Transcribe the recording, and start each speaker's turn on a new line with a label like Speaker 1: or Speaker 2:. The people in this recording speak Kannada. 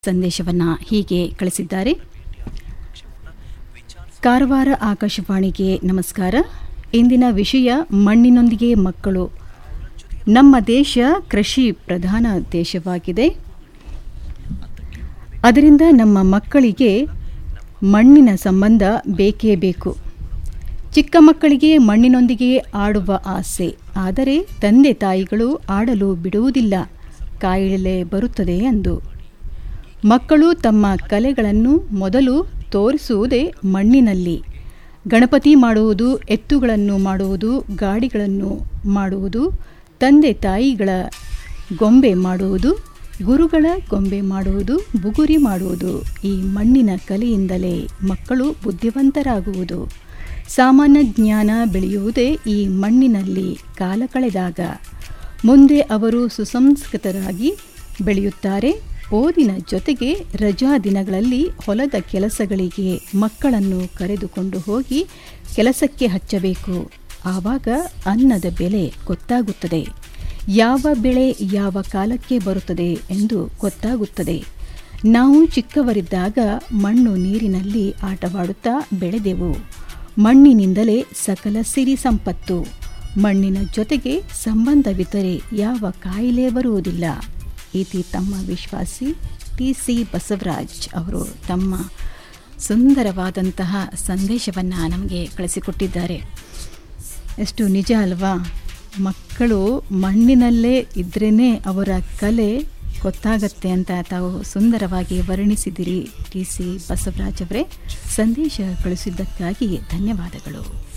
Speaker 1: ಸಂದೇಶವನ್ನ ಹೀಗೆ ಕಳಿಸಿದ್ದಾರೆ ಕಾರವಾರ ಆಕಾಶವಾಣಿಗೆ ನಮಸ್ಕಾರ ಇಂದಿನ ವಿಷಯ ಮಣ್ಣಿನೊಂದಿಗೆ ಮಕ್ಕಳು ನಮ್ಮ ದೇಶ ಕೃಷಿ ಪ್ರಧಾನ ದೇಶವಾಗಿದೆ ಅದರಿಂದ ನಮ್ಮ ಮಕ್ಕಳಿಗೆ ಮಣ್ಣಿನ ಸಂಬಂಧ ಬೇಕೇ ಬೇಕು ಚಿಕ್ಕ ಮಕ್ಕಳಿಗೆ ಮಣ್ಣಿನೊಂದಿಗೆ ಆಡುವ ಆಸೆ ಆದರೆ ತಂದೆ ತಾಯಿಗಳು ಆಡಲು ಬಿಡುವುದಿಲ್ಲ ಕಾಯಿಲೆ ಬರುತ್ತದೆ ಎಂದು ಮಕ್ಕಳು ತಮ್ಮ ಕಲೆಗಳನ್ನು ಮೊದಲು ತೋರಿಸುವುದೇ ಮಣ್ಣಿನಲ್ಲಿ ಗಣಪತಿ ಮಾಡುವುದು ಎತ್ತುಗಳನ್ನು ಮಾಡುವುದು ಗಾಡಿಗಳನ್ನು ಮಾಡುವುದು ತಂದೆ ತಾಯಿಗಳ ಗೊಂಬೆ ಮಾಡುವುದು ಗುರುಗಳ ಗೊಂಬೆ ಮಾಡುವುದು ಬುಗುರಿ ಮಾಡುವುದು ಈ ಮಣ್ಣಿನ ಕಲೆಯಿಂದಲೇ ಮಕ್ಕಳು ಬುದ್ಧಿವಂತರಾಗುವುದು ಸಾಮಾನ್ಯ ಜ್ಞಾನ ಬೆಳೆಯುವುದೇ ಈ ಮಣ್ಣಿನಲ್ಲಿ ಕಾಲ ಕಳೆದಾಗ ಮುಂದೆ ಅವರು ಸುಸಂಸ್ಕೃತರಾಗಿ ಬೆಳೆಯುತ್ತಾರೆ ಓದಿನ ಜೊತೆಗೆ ರಜಾ ದಿನಗಳಲ್ಲಿ ಹೊಲದ ಕೆಲಸಗಳಿಗೆ ಮಕ್ಕಳನ್ನು ಕರೆದುಕೊಂಡು ಹೋಗಿ ಕೆಲಸಕ್ಕೆ ಹಚ್ಚಬೇಕು ಆವಾಗ ಅನ್ನದ ಬೆಲೆ ಗೊತ್ತಾಗುತ್ತದೆ ಯಾವ ಬೆಳೆ ಯಾವ ಕಾಲಕ್ಕೆ ಬರುತ್ತದೆ ಎಂದು ಗೊತ್ತಾಗುತ್ತದೆ ನಾವು ಚಿಕ್ಕವರಿದ್ದಾಗ ಮಣ್ಣು ನೀರಿನಲ್ಲಿ ಆಟವಾಡುತ್ತಾ ಬೆಳೆದೆವು ಮಣ್ಣಿನಿಂದಲೇ ಸಕಲ ಸಿರಿ ಸಂಪತ್ತು ಮಣ್ಣಿನ ಜೊತೆಗೆ ಸಂಬಂಧವಿದ್ದರೆ ಯಾವ ಕಾಯಿಲೆ ಬರುವುದಿಲ್ಲ ಇತಿ ತಮ್ಮ ವಿಶ್ವಾಸಿ ಟಿ ಸಿ ಬಸವರಾಜ್ ಅವರು ತಮ್ಮ ಸುಂದರವಾದಂತಹ ಸಂದೇಶವನ್ನು ನಮಗೆ ಕಳಿಸಿಕೊಟ್ಟಿದ್ದಾರೆ ಎಷ್ಟು ನಿಜ ಅಲ್ವಾ ಮಕ್ಕಳು ಮಣ್ಣಿನಲ್ಲೇ ಇದ್ರೇ ಅವರ ಕಲೆ ಗೊತ್ತಾಗತ್ತೆ ಅಂತ ತಾವು ಸುಂದರವಾಗಿ ವರ್ಣಿಸಿದಿರಿ ಟಿ ಸಿ ಬಸವರಾಜ್ ಅವರೇ ಸಂದೇಶ ಕಳಿಸಿದ್ದಕ್ಕಾಗಿ ಧನ್ಯವಾದಗಳು